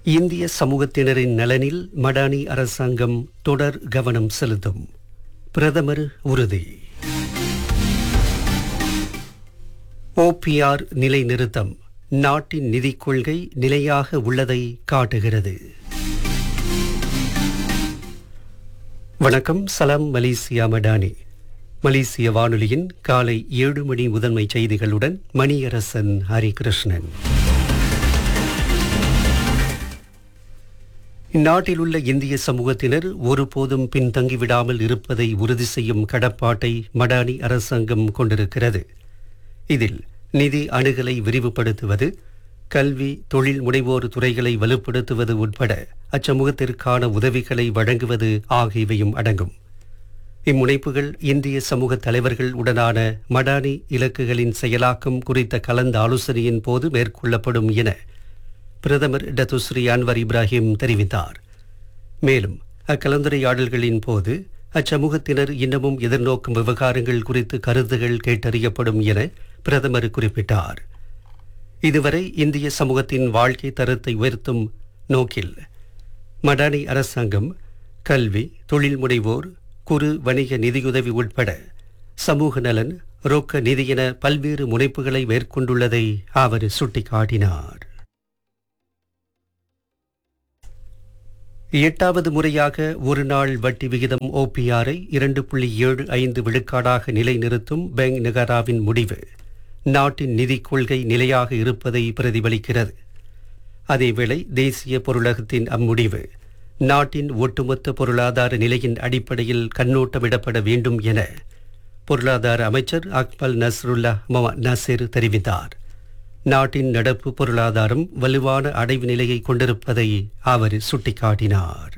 இந்திய சமூகத்தினரின் நலனில் மடானி அரசாங்கம் தொடர் கவனம் செலுத்தும் பிரதமர் உறுதி ஓபிஆர் நிலைநிறுத்தம் நாட்டின் நிதிக் கொள்கை நிலையாக உள்ளதை காட்டுகிறது வணக்கம் சலாம் மலேசியா மடானி மலேசிய வானொலியின் காலை ஏழு மணி முதன்மை செய்திகளுடன் மணியரசன் ஹரிகிருஷ்ணன் இந்நாட்டில் உள்ள இந்திய சமூகத்தினர் ஒருபோதும் பின்தங்கிவிடாமல் இருப்பதை உறுதி செய்யும் கடப்பாட்டை மடானி அரசாங்கம் கொண்டிருக்கிறது இதில் நிதி அணுகலை விரிவுபடுத்துவது கல்வி தொழில் முனைவோர் துறைகளை வலுப்படுத்துவது உட்பட அச்சமூகத்திற்கான உதவிகளை வழங்குவது ஆகியவையும் அடங்கும் இம்முனைப்புகள் இந்திய சமூக தலைவர்கள் உடனான மடானி இலக்குகளின் செயலாக்கம் குறித்த கலந்த ஆலோசனையின் போது மேற்கொள்ளப்படும் என பிரதமர் டத்துஸ்ரீ அன்வர் இப்ராஹிம் தெரிவித்தார் மேலும் அக்கலந்துரையாடல்களின் போது அச்சமூகத்தினர் இன்னமும் எதிர்நோக்கும் விவகாரங்கள் குறித்து கருத்துகள் கேட்டறியப்படும் என பிரதமர் குறிப்பிட்டார் இதுவரை இந்திய சமூகத்தின் வாழ்க்கை தரத்தை உயர்த்தும் நோக்கில் மடானி அரசாங்கம் கல்வி தொழில் முனைவோர் குறு வணிக நிதியுதவி உட்பட சமூக நலன் ரொக்க நிதி என பல்வேறு முனைப்புகளை மேற்கொண்டுள்ளதை அவர் சுட்டிக்காட்டினார் எட்டாவது முறையாக ஒரு நாள் வட்டி விகிதம் ஓபிஆரை இரண்டு புள்ளி ஏழு ஐந்து விழுக்காடாக நிலைநிறுத்தும் பேங்க் நகராவின் முடிவு நாட்டின் நிதிக் கொள்கை நிலையாக இருப்பதை பிரதிபலிக்கிறது அதேவேளை தேசிய பொருளகத்தின் அம்முடிவு நாட்டின் ஒட்டுமொத்த பொருளாதார நிலையின் அடிப்படையில் கண்ணோட்டமிடப்பட வேண்டும் என பொருளாதார அமைச்சர் அக்மல் நஸ்ருல்லா மொஹமத் நசீர் தெரிவித்தார் நாட்டின் நடப்பு பொருளாதாரம் வலுவான அடைவு நிலையை கொண்டிருப்பதை அவர் சுட்டிக்காட்டினார்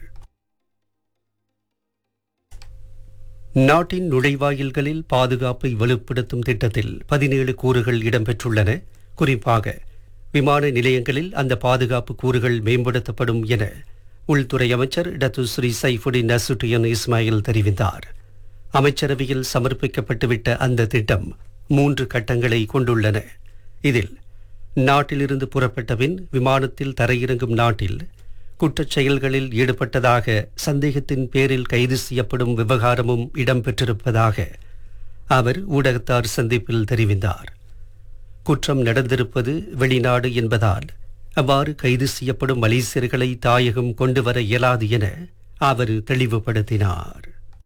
நாட்டின் நுழைவாயில்களில் பாதுகாப்பை வலுப்படுத்தும் திட்டத்தில் பதினேழு கூறுகள் இடம்பெற்றுள்ளன குறிப்பாக விமான நிலையங்களில் அந்த பாதுகாப்பு கூறுகள் மேம்படுத்தப்படும் என உள்துறை அமைச்சர் டத்து ஸ்ரீ சைஃபுடின் நசுட்டியன் இஸ்மாயில் தெரிவித்தார் அமைச்சரவையில் சமர்ப்பிக்கப்பட்டுவிட்ட அந்த திட்டம் மூன்று கட்டங்களை கொண்டுள்ளன இதில் நாட்டிலிருந்து புறப்பட்ட பின் விமானத்தில் தரையிறங்கும் நாட்டில் குற்றச் செயல்களில் ஈடுபட்டதாக சந்தேகத்தின் பேரில் கைது செய்யப்படும் விவகாரமும் இடம்பெற்றிருப்பதாக அவர் ஊடகத்தார் சந்திப்பில் தெரிவித்தார் குற்றம் நடந்திருப்பது வெளிநாடு என்பதால் அவ்வாறு கைது செய்யப்படும் மலேசியர்களை தாயகம் கொண்டு வர இயலாது என அவர் தெளிவுபடுத்தினார்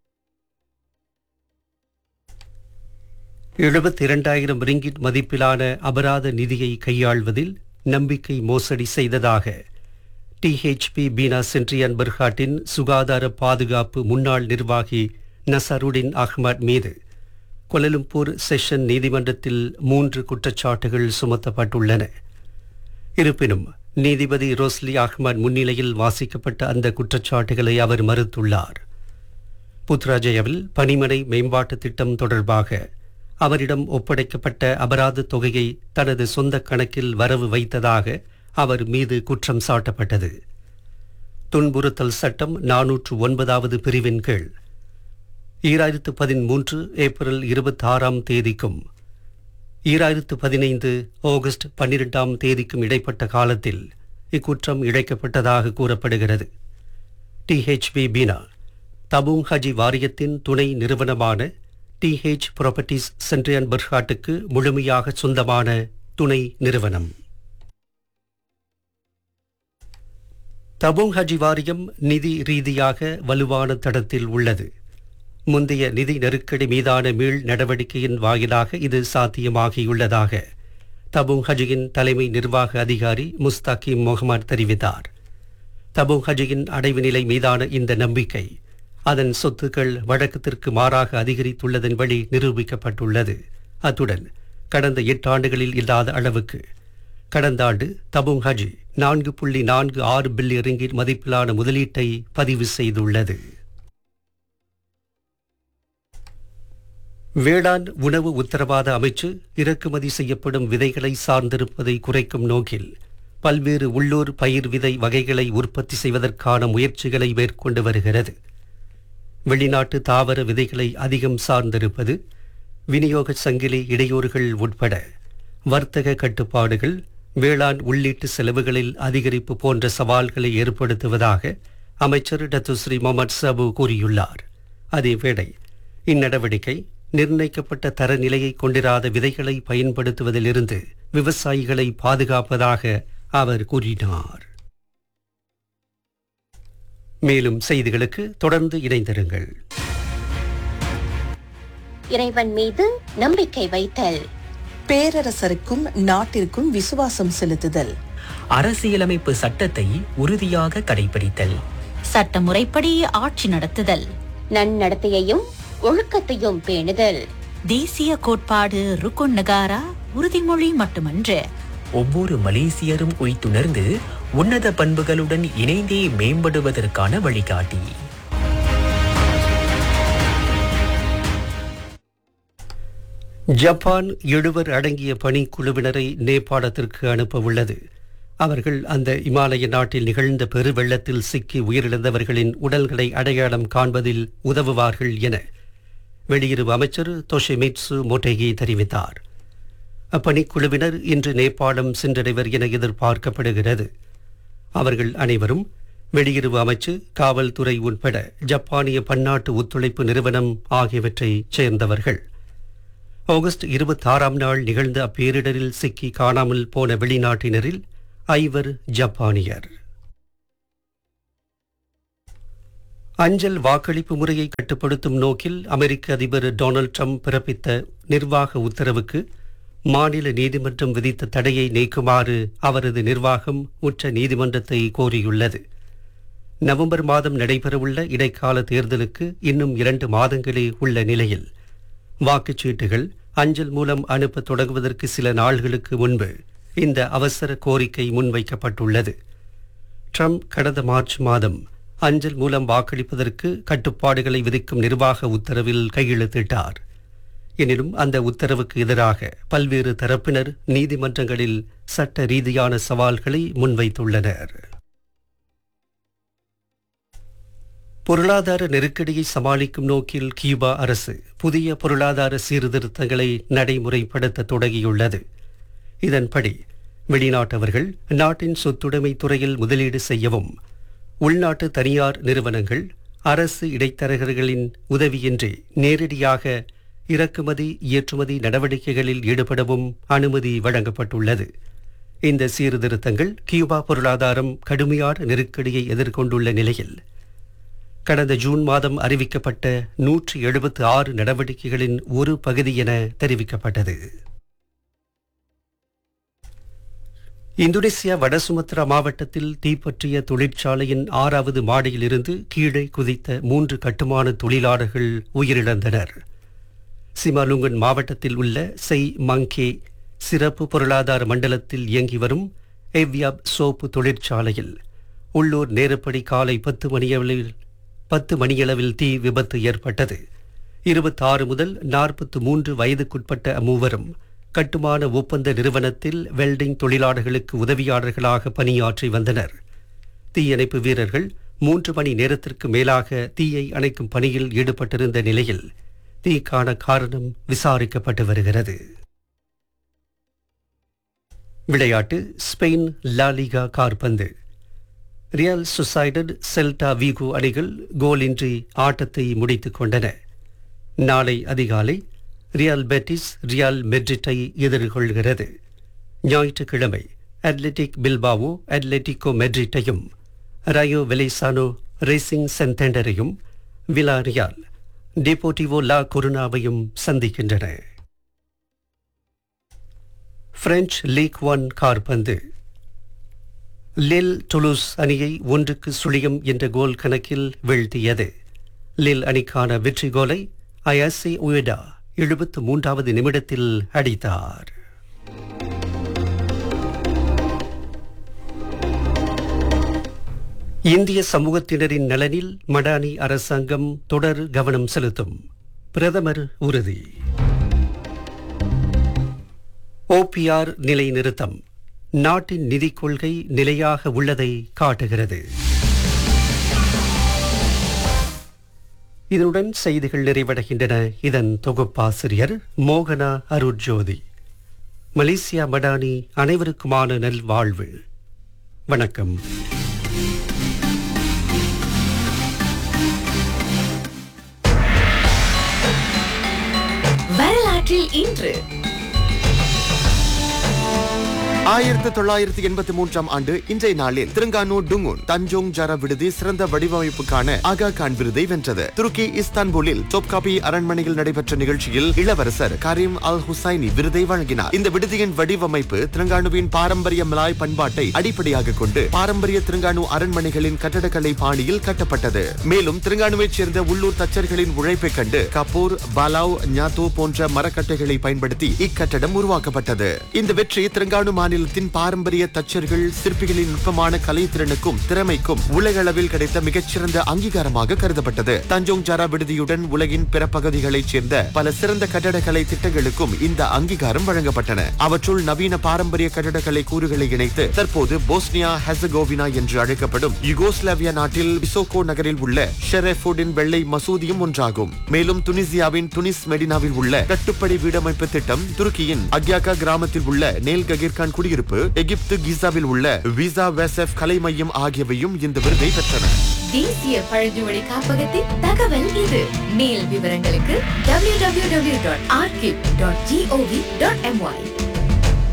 எழுபத்தி இரண்டாயிரம் ரிங்கிட் மதிப்பிலான அபராத நிதியை கையாள்வதில் நம்பிக்கை மோசடி செய்ததாக டிஹெச்பி பீனா சென்ட்ரியன் பர்ஹாட்டின் சுகாதார பாதுகாப்பு முன்னாள் நிர்வாகி நசருடின் அஹ்மத் மீது கொலலும்பூர் செஷன் நீதிமன்றத்தில் மூன்று குற்றச்சாட்டுகள் சுமத்தப்பட்டுள்ளன இருப்பினும் நீதிபதி ரோஸ்லி அஹ்மத் முன்னிலையில் வாசிக்கப்பட்ட அந்த குற்றச்சாட்டுகளை அவர் மறுத்துள்ளார் புத்ராஜயாவில் பனிமனை மேம்பாட்டு திட்டம் தொடர்பாக அவரிடம் ஒப்படைக்கப்பட்ட அபராத தொகையை தனது சொந்த கணக்கில் வரவு வைத்ததாக அவர் மீது குற்றம் சாட்டப்பட்டது துன்புறுத்தல் சட்டம் நாநூற்று ஒன்பதாவது பிரிவின் கீழ் ஈராயிரத்து பதிமூன்று ஏப்ரல் இருபத்தி ஆறாம் தேதிக்கும் ஈராயிரத்து பதினைந்து ஆகஸ்ட் பன்னிரெண்டாம் தேதிக்கும் இடைப்பட்ட காலத்தில் இக்குற்றம் இழைக்கப்பட்டதாக கூறப்படுகிறது டிஹெச்பி பீனா தபுங் ஹஜி வாரியத்தின் துணை நிறுவனமான டிஹெச் ப்ராப்பர்ட்டிஸ் சென்ட்ரியன் பர்ஹாட்டுக்கு முழுமையாக சொந்தமான துணை நிறுவனம் தபோங் ஹஜி வாரியம் நிதி ரீதியாக வலுவான தடத்தில் உள்ளது முந்தைய நிதி நெருக்கடி மீதான மீள் நடவடிக்கையின் வாயிலாக இது சாத்தியமாகியுள்ளதாக தபோங் ஹஜியின் தலைமை நிர்வாக அதிகாரி முஸ்தாகிம் முகமது தெரிவித்தார் தபோங் ஹஜியின் அடைவு நிலை மீதான இந்த நம்பிக்கை அதன் சொத்துக்கள் வழக்கத்திற்கு மாறாக அதிகரித்துள்ளதன் வழி நிரூபிக்கப்பட்டுள்ளது அத்துடன் கடந்த எட்டு ஆண்டுகளில் இல்லாத அளவுக்கு கடந்த ஆண்டு தபுங் ஹஜி நான்கு புள்ளி நான்கு ஆறு பில்லியன் ரிங்கிட் மதிப்பிலான முதலீட்டை பதிவு செய்துள்ளது வேளாண் உணவு உத்தரவாத அமைச்சு இறக்குமதி செய்யப்படும் விதைகளை சார்ந்திருப்பதை குறைக்கும் நோக்கில் பல்வேறு உள்ளூர் பயிர் விதை வகைகளை உற்பத்தி செய்வதற்கான முயற்சிகளை மேற்கொண்டு வருகிறது வெளிநாட்டு தாவர விதைகளை அதிகம் சார்ந்திருப்பது விநியோக சங்கிலி இடையூறுகள் உட்பட வர்த்தக கட்டுப்பாடுகள் வேளாண் உள்ளீட்டு செலவுகளில் அதிகரிப்பு போன்ற சவால்களை ஏற்படுத்துவதாக அமைச்சர் டத்துஸ்ரீ முகமது சபு கூறியுள்ளார் அதேவேளை இந்நடவடிக்கை நிர்ணயிக்கப்பட்ட தரநிலையை கொண்டிராத விதைகளை பயன்படுத்துவதிலிருந்து விவசாயிகளை பாதுகாப்பதாக அவர் கூறினார் மேலும் செய்திகளுக்கு தொடர்ந்து இணைந்திருங்கள் இறைவன் மீது நம்பிக்கை வைத்தல் பேரரசருக்கும் நாட்டிற்கும் விசுவாசம் செலுத்துதல் அரசியலமைப்பு சட்டத்தை உறுதியாக கடைபிடித்தல் சட்டமுறைப்படி ஆட்சி நடத்துதல் நன்னடத்தையையும் ஒழுக்கத்தையும் பேணுதல் தேசிய கோட்பாடு ருக்குன் நகாரா உறுதிமொழி மட்டுமன்று ஒவ்வொரு மலேசியரும் உய்த்துணர்ந்து உன்னத பண்புகளுடன் இணைந்தே மேம்படுவதற்கான வழிகாட்டி ஜப்பான் எழுவர் அடங்கிய பணிக்குழுவினரை நேபாளத்திற்கு அனுப்ப உள்ளது அவர்கள் அந்த இமாலய நாட்டில் நிகழ்ந்த பெருவெள்ளத்தில் சிக்கி உயிரிழந்தவர்களின் உடல்களை அடையாளம் காண்பதில் உதவுவார்கள் என வெளியுறவு அமைச்சர் தொஷிமிட்சு மொட்டேகி தெரிவித்தார் அப்பணிக்குழுவினர் இன்று நேபாளம் சென்றடைவர் என எதிர்பார்க்கப்படுகிறது அவர்கள் அனைவரும் வெளியுறவு அமைச்சு காவல்துறை உட்பட ஜப்பானிய பன்னாட்டு ஒத்துழைப்பு நிறுவனம் ஆகியவற்றைச் சேர்ந்தவர்கள் ஆகஸ்ட் இருபத்தாறாம் நாள் நிகழ்ந்த அப்பேரிடரில் சிக்கி காணாமல் போன வெளிநாட்டினரில் ஐவர் ஜப்பானியர் அஞ்சல் வாக்களிப்பு முறையை கட்டுப்படுத்தும் நோக்கில் அமெரிக்க அதிபர் டொனால்ட் ட்ரம்ப் பிறப்பித்த நிர்வாக உத்தரவுக்கு மாநில நீதிமன்றம் விதித்த தடையை நீக்குமாறு அவரது நிர்வாகம் உச்ச நீதிமன்றத்தை கோரியுள்ளது நவம்பர் மாதம் நடைபெறவுள்ள இடைக்கால தேர்தலுக்கு இன்னும் இரண்டு மாதங்களே உள்ள நிலையில் வாக்குச்சீட்டுகள் அஞ்சல் மூலம் அனுப்ப தொடங்குவதற்கு சில நாள்களுக்கு முன்பு இந்த அவசர கோரிக்கை முன்வைக்கப்பட்டுள்ளது ட்ரம்ப் கடந்த மார்ச் மாதம் அஞ்சல் மூலம் வாக்களிப்பதற்கு கட்டுப்பாடுகளை விதிக்கும் நிர்வாக உத்தரவில் கையெழுத்திட்டார் எனினும் அந்த உத்தரவுக்கு எதிராக பல்வேறு தரப்பினர் நீதிமன்றங்களில் சட்ட ரீதியான சவால்களை முன்வைத்துள்ளனர் பொருளாதார நெருக்கடியை சமாளிக்கும் நோக்கில் கியூபா அரசு புதிய பொருளாதார சீர்திருத்தங்களை நடைமுறைப்படுத்த தொடங்கியுள்ளது இதன்படி வெளிநாட்டவர்கள் நாட்டின் சொத்துடைமை துறையில் முதலீடு செய்யவும் உள்நாட்டு தனியார் நிறுவனங்கள் அரசு இடைத்தரகர்களின் உதவியின்றி நேரடியாக இறக்குமதி ஏற்றுமதி நடவடிக்கைகளில் ஈடுபடவும் அனுமதி வழங்கப்பட்டுள்ளது இந்த சீர்திருத்தங்கள் கியூபா பொருளாதாரம் கடுமையான நெருக்கடியை எதிர்கொண்டுள்ள நிலையில் கடந்த ஜூன் மாதம் அறிவிக்கப்பட்ட நூற்றி எழுபத்து ஆறு நடவடிக்கைகளின் ஒரு பகுதி என தெரிவிக்கப்பட்டது இந்தோனேசியா வடசுமத்ரா மாவட்டத்தில் தீப்பற்றிய தொழிற்சாலையின் ஆறாவது மாடியிலிருந்து கீழே குதித்த மூன்று கட்டுமான தொழிலாளர்கள் உயிரிழந்தனர் சிமாலுங்கன் மாவட்டத்தில் உள்ள செய் மங்கே சிறப்பு பொருளாதார மண்டலத்தில் இயங்கி வரும் எவ்யாப் சோப்பு தொழிற்சாலையில் உள்ளூர் நேரப்படி காலை பத்து மணியளவில் பத்து மணியளவில் தீ விபத்து ஏற்பட்டது இருபத்தாறு முதல் நாற்பத்து மூன்று வயதுக்குட்பட்ட அம்மூவரும் கட்டுமான ஒப்பந்த நிறுவனத்தில் வெல்டிங் தொழிலாளர்களுக்கு உதவியாளர்களாக பணியாற்றி வந்தனர் தீயணைப்பு வீரர்கள் மூன்று மணி நேரத்திற்கு மேலாக தீயை அணைக்கும் பணியில் ஈடுபட்டிருந்த நிலையில் தீக்கான காரணம் விசாரிக்கப்பட்டு வருகிறது விளையாட்டு ஸ்பெயின் லாலிகா கார்பந்து ரியல் சொசைடட் செல்டா வீகோ அணிகள் கோலின்றி ஆட்டத்தை முடித்துக் கொண்டன நாளை அதிகாலை ரியால் பெட்டிஸ் ரியால் மெட்ரிட்டை எதிர்கொள்கிறது ஞாயிற்றுக்கிழமை அத்லெட்டிக் பில்பாவோ அத்லெட்டிகோ மெட்ரிட்டையும் ரயோ வெலிசானோ ரேசிங் சென்டெண்டரையும் விலா ரியால் டெபோட்டிவோ லா கொருனாவையும் சந்திக்கின்றன பிரெஞ்சு லீக் ஒன் கார்பந்து லில் டுலூஸ் அணியை ஒன்றுக்கு சுழியம் என்ற கோல் கணக்கில் வீழ்த்தியது லில் அணிக்கான வெற்றி கோலை அயாசி உயடா எழுபத்து மூன்றாவது நிமிடத்தில் அடித்தார் இந்திய சமூகத்தினரின் நலனில் மடானி அரசாங்கம் தொடர் கவனம் செலுத்தும் பிரதமர் உறுதி ஓபிஆர் நிலைநிறுத்தம் நாட்டின் நிதிக் கொள்கை நிலையாக உள்ளதை காட்டுகிறது இதனுடன் செய்திகள் நிறைவடைகின்றன இதன் தொகுப்பாசிரியர் மோகனா அருட்ஜோதி மலேசியா மடானி அனைவருக்குமான நல்வாழ்வு வணக்கம் வரலாற்றில் இன்று ஆயிரத்தி தொள்ளாயிரத்தி எண்பத்தி மூன்றாம் ஆண்டு இன்றைய நாளில் திருங்கானு டுங்குன் தஞ்சோங் ஜர விடுதி சிறந்த வடிவமைப்புக்கான ஆகா கான் விருதை வென்றது துருக்கி இஸ்தான்புலில் டோப்காபி அரண்மனையில் நடைபெற்ற நிகழ்ச்சியில் இளவரசர் கரீம் அல் ஹுசைனி விருதை வழங்கினார் இந்த விடுதியின் வடிவமைப்பு திருங்கானுவின் பாரம்பரிய மலாய் பண்பாட்டை அடிப்படையாக கொண்டு பாரம்பரிய திருங்கானு அரண்மனைகளின் கட்டடக்கலை பாணியில் கட்டப்பட்டது மேலும் திருங்கானுவைச் சேர்ந்த உள்ளூர் தச்சர்களின் உழைப்பைக் கண்டு கபூர் பாலாவ் ஞாத்தோ போன்ற மரக்கட்டைகளை பயன்படுத்தி இக்கட்டடம் உருவாக்கப்பட்டது இந்த வெற்றி திருங்கானு மாநிலத்தின் பாரம்பரிய தச்சர்கள் சிற்பிகளின் நுட்பமான கலைத்திறனுக்கும் திறமைக்கும் உலக அளவில் கிடைத்த மிகச்சிறந்த அங்கீகாரமாக கருதப்பட்டது தஞ்சோங் ஜாரா விடுதியுடன் உலகின் பிற பகுதிகளைச் சேர்ந்த பல சிறந்த கட்டடக்கலை திட்டங்களுக்கும் இந்த அங்கீகாரம் வழங்கப்பட்டன அவற்றுள் நவீன பாரம்பரிய கட்டடக்கலை கூறுகளை இணைத்து தற்போது போஸ்னியா ஹெசகோவினா என்று அழைக்கப்படும் யுகோஸ்லாவியா நாட்டில் பிசோகோ நகரில் உள்ள ஷெரேஃபோர்டின் வெள்ளை மசூதியும் ஒன்றாகும் மேலும் துனிசியாவின் துனிஸ் மெடினாவில் உள்ள கட்டுப்படி வீடமைப்பு திட்டம் துருக்கியின் அக்யாகா கிராமத்தில் உள்ள நேல் ககிர்கான் குடியிருப்பு எகிப்து கிசாவில் உள்ள விசா வெசப் கலை மையம் ஆகியவையும் இந்த விருதை பெற்றன தேசிய பழங்குமொழி காப்பகத்தின் தகவல் இது மேல் விவரங்களுக்கு www.archive.gov.my